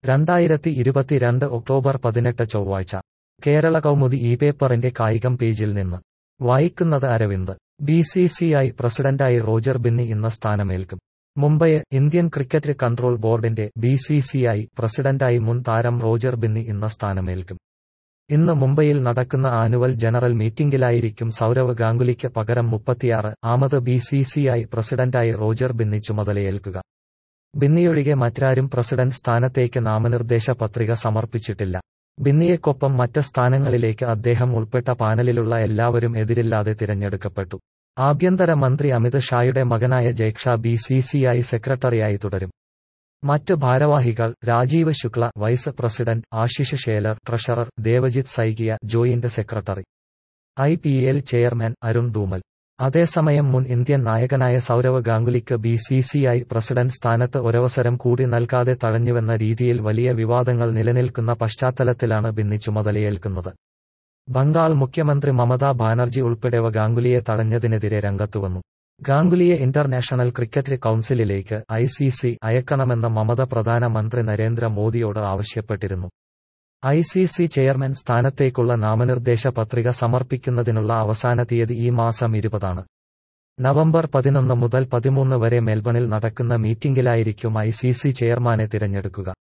രണ്ടായിരത്തി ഇരുപത്തിരണ്ട് ഒക്ടോബർ പതിനെട്ട് ചൊവ്വാഴ്ച കേരള കൗമുദി ഈ പേപ്പറിന്റെ കായികം പേജിൽ നിന്ന് വായിക്കുന്നത് Aravind B C C I പ്രസിഡന്റായി റോജർ ബിന്നി ഇന്ന് സ്ഥാനമേൽക്കും മുംബൈ ഇന്ത്യൻ ക്രിക്കറ്റ് കൺട്രോൾ ബോർഡിന്റെ ബി സി സി ഐ പ്രസിഡന്റായി മുൻ താരം റോജർ ബിന്നി ഇന്ന് സ്ഥാനമേൽക്കും ഇന്ന് മുംബൈയിൽ നടക്കുന്ന ആനുവൽ ജനറൽ മീറ്റിംഗിലായിരിക്കും സൗരവ് ഗാംഗുലിക്ക് പകരം മുപ്പത്തിയാറ് ആമത് ബി സി സി ഐ പ്രസിഡന്റായി റോജർ ബിന്നി ചുമതലയേൽക്കുക ബിന്നിയൊഴികെ മറ്റാരും പ്രസിഡന്റ് സ്ഥാനത്തേക്ക് നാമനിർദ്ദേശ പത്രിക സമർപ്പിച്ചിട്ടില്ല ബിന്നിയെക്കൊപ്പം മറ്റ് സ്ഥാനങ്ങളിലേക്ക് അദ്ദേഹം ഉൾപ്പെട്ട പാനലിലുള്ള എല്ലാവരും എതിരില്ലാതെ തിരഞ്ഞെടുക്കപ്പെട്ടു ആഭ്യന്തര മന്ത്രി അമിത് ഷായുടെ മകനായ ജയ്ക്ഷ ബി സി സി ഐ സെക്രട്ടറിയായി തുടരും മറ്റ് ഭാരവാഹികൾ Rajeev Shukla vice president Ashish Shelar treasurer Devajit Saikia joint secretary I P L chairman Arun Dhumal അതേസമയം മുൻ ഇന്ത്യൻ നായകനായ സൗരവ് ഗാംഗുലിക്ക് B C C I president സ്ഥാനത്ത് ഒരവസരം കൂടി നൽകാതെ തഴഞ്ഞുവെന്ന രീതിയിൽ വലിയ വിവാദങ്ങൾ നിലനിൽക്കുന്ന പശ്ചാത്തലത്തിലാണ് ബിന്നി ചുമതലയേൽക്കുന്നത് ബംഗാൾ മുഖ്യമന്ത്രി മമതാ ബാനർജി ഉൾപ്പെടെവ ഗാംഗുലിയെ തടഞ്ഞതിനെതിരെ രംഗത്തുവന്നു ഗാംഗുലിയെ ഇന്റർനാഷണൽ ക്രിക്കറ്റ് കൌൺസിലിലേക്ക് ഐ സി സി അയക്കണമെന്ന് മമത പ്രധാനമന്ത്രി നരേന്ദ്ര മോദിയോട് ആവശ്യപ്പെട്ടിരുന്നു ഐ സി സി ചെയർമാൻ സ്ഥാനത്തേക്കുള്ള നാമനിർദ്ദേശ പത്രിക സമർപ്പിക്കുന്നതിനുള്ള അവസാന തീയതി ഈ മാസം ഇരുപതാണ് നവംബർ പതിനൊന്ന് മുതൽ പതിമൂന്ന് വരെ മെൽബണിൽ നടക്കുന്ന മീറ്റിംഗിലായിരിക്കും ഐ സി സി ചെയർമാനെ തിരഞ്ഞെടുക്കുക